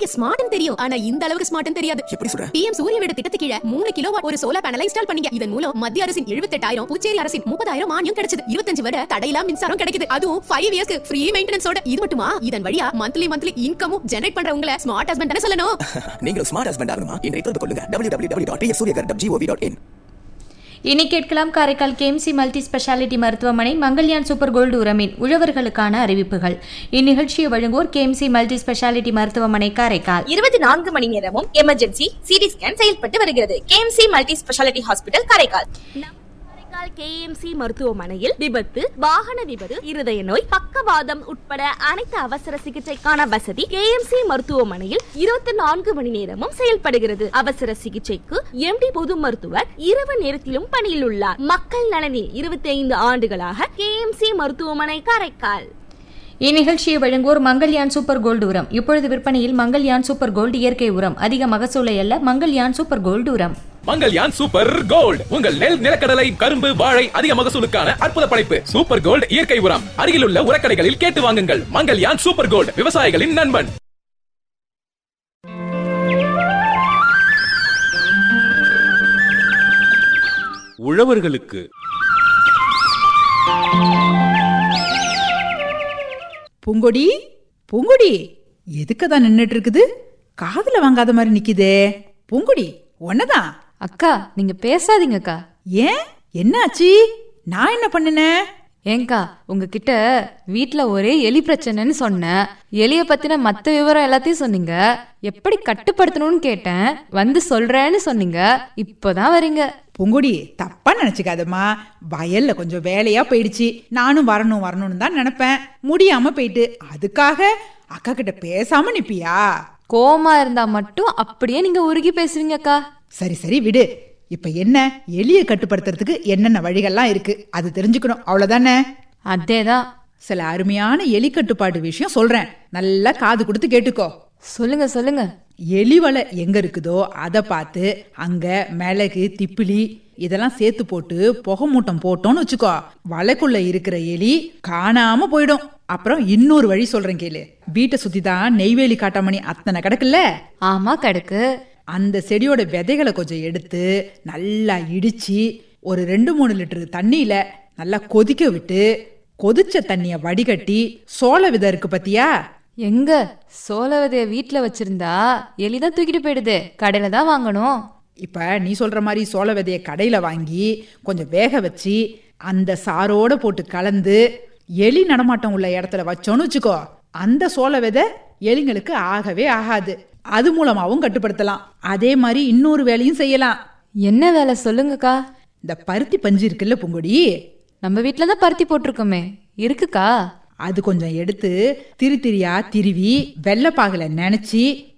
பெரிய ஸ்மார்ட்னு தெரியும் ஆனா இந்த அளவுக்கு ஸ்மார்ட்னு தெரியாது எப்படி சொல்ற பிஎம் சூரிய வீடு திட்டத்து கீழ மூணு கிலோவாட் ஒரு சோலார் பேனலை இன்ஸ்டால் பண்ணீங்க இதன் மூலம் மத்திய அரசின் எழுபத்தெட்டாயிரம் புச்சேரி அரசின் முப்பதாயிரம் மானியம் கிடைச்சது இருபத்தஞ்சு வரை தடையில்லா மின்சாரம் கிடைக்குது அதுவும் ஃபைவ் இயர்ஸ்க்கு ஃப்ரீ மெயின்டெனன்ஸோட இது மட்டுமா இதன் வழியா மந்த்லி மந்த்லி இன்கமும் ஜெனரேட் பண்ற உங்களை ஸ்மார்ட் ஹஸ்பண்ட் தானே சொல்லணும் நீங்களும் ஸ்மார்ட் ஹஸ்பண்ட் ஆகணுமா இன்றைய தொடர்பு கொள்ளுங்க www.pfsuryagar.gov.in இனி கேட்கலாம் காரைக்கால் கேஎம்சி மல்டி ஸ்பெஷாலிட்டி மருத்துவமனை மங்கல்யான் சூப்பர் கோல்டு உரமின் உழவர்களுக்கான அறிவிப்புகள் இந்நிகழ்ச்சியை வழங்குவோர் கேஎம்சி மல்டி ஸ்பெஷாலிட்டி மருத்துவமனை காரைக்கால் இருபத்தி நான்கு மணி நேரமும் எமர்ஜென்சி சிடி ஸ்கேன் செயல்பட்டு வருகிறது KMC multi speciality hospital Karaikal Karaikal KMC மருத்துவமனையில் விபத்து வாகன விபத்து இருதய நோய் பக்கவாதம் உட்பட அனைத்து அவசர சிகிச்சைக்கான வசதி கேஎம்சி மருத்துவமனையில் இருபத்தி நான்கு மணி நேரமும் செயல்படுகிறது அவசர சிகிச்சைக்கு எம்டி பொது மருத்துவர் இரவு நேரத்திலும் பணியில் உள்ளார் மக்கள் நலனில் இருபத்தி ஐந்து ஆண்டுகளாக கேஎம்சி மருத்துவமனை காரைக்கால் இந்நிகழ்ச்சியை வழங்குவோர் மங்கல்யான் சூப்பர் கோல்டு உரம் இப்பொழுது விற்பனையில் மங்கல்யான் சூப்பர் கோல்டு இயற்கை உரம் அதிக மகசூலை அல்ல மங்கல்யான் சூப்பர் கோல்டு உரம் மங்கல்யான் சூப்பர் கோல்ட் உங்கள் நெல் நிலக்கடலை கரும்பு வாழை அதிக மகசூலுக்கான அற்புத படைப்பு சூப்பர் கோல்ட் இயற்கை உரம் அருகிலுள்ள உரக்கடைகளில் கேட்டு வாங்குங்கள் மங்கல்யான் சூப்பர் கோல்ட் விவசாயிகளின் நண்பன் உழவர்களுக்கு பூங்கொடி பூங்கொடி எதுக்கு தான் நின்னுட்டு இருக்குது காதுல வாங்காத மாதிரி நிக்குதே பூங்கொடி ஒன்னதான் அக்கா நீங்க பேசாதீங்கக்கா ஏன் என்னாச்சு நான் என்ன பண்ணுனேன் ஏங்கா உங்ககிட்ட வீட்ல ஒரே எலி பிரச்சனைன்னு சொன்னேன் எலிய பத்தின மத்த விவரம் எல்லாத்தையும் சொன்னீங்க எப்படி கட்டுப்படுத்தணும்னு கேட்டேன் வந்து சொல்றேன்னு சொன்னீங்க இப்போதான் வரீங்க பூங்கொடி தப்பா நினைச்சுக்காதம்மா வயல்ல கொஞ்சம் வேலையா போயிடுச்சு நானும் வரணும் வரணும்னு தான் நினைப்பேன் முடியாம போயிட்டு அதுக்காக அக்கா கிட்ட பேசாம நிப்பியா கோமா இருந்தா மட்டும் அப்படியே நீங்க உருகி பேசுவீங்கக்கா சரி சரி விடு இப்ப என்ன எலியை கட்டுப்படுத்துறதுக்கு என்னென்ன வழிகள்லாம் இருக்கு அது தெரிஞ்சுக்கணும் அவ்வளவுதானே அதேதான் சில அருமையான எலி கட்டுப்பாடு விஷயம் சொல்றேன் நல்லா காது கொடுத்து கேட்டுக்கோ சொல்லுங்க சொல்லுங்க எலி வலை எங்க இருக்குதோ அதை பார்த்து அங்க மிளகு திப்பிலி இதெல்லாம் சேர்த்து போட்டு புகை மூட்டம் போட்டோம்னு வச்சுக்கோ வலைக்குள்ள இருக்கிற எலி காணாம போயிடும் அப்புறம் இன்னொரு வழி சொல்றேன் கேளு வீட்டை சுத்தி தான் நெய்வேலி காட்டாமணி அத்தனை கிடக்குல்ல ஆமா கிடக்கு அந்த செடியோட விதைகளை கொஞ்சம் எடுத்து நல்லா இடிச்சு ஒரு ரெண்டு மூணு லிட்டர் தண்ணியில நல்லா கொதிக்க விட்டு கொதிச்ச தண்ணிய வடிகட்டி சோள விதை இருக்கு பத்தியா எங்க சோள விதைய வீட்ல வச்சிருந்தா எலிதான் தூக்கிட்டு போயிடுது கடையில தான் வாங்கணும் இப்ப நீ சொல்ற மாதிரி சோள விதைய கடையில வாங்கி கொஞ்சம் வேக வச்சு அந்த சாரோட போட்டு கலந்து எலி நடமாட்டம் உள்ள இடத்துல வச்சோன்னு வச்சுக்கோ அந்த சோள விதை எலிங்களுக்கு ஆகவே ஆகாது அது மூலமாவும் கட்டுப்படுத்தலாம் அதே மாதிரி இன்னொரு வேலையும் செய்யலாம் என்ன வேலை சொல்லுங்கக்கா இந்த பருத்தி பஞ்சு இருக்குல்ல பூங்கொடி நம்ம வீட்ல தான் பருத்தி போட்டிருக்கோமே இருக்குக்கா அது கொஞ்சம் எடுத்து திரி திரியா திருவி வெள்ளைப்பாகுல நினைச்சி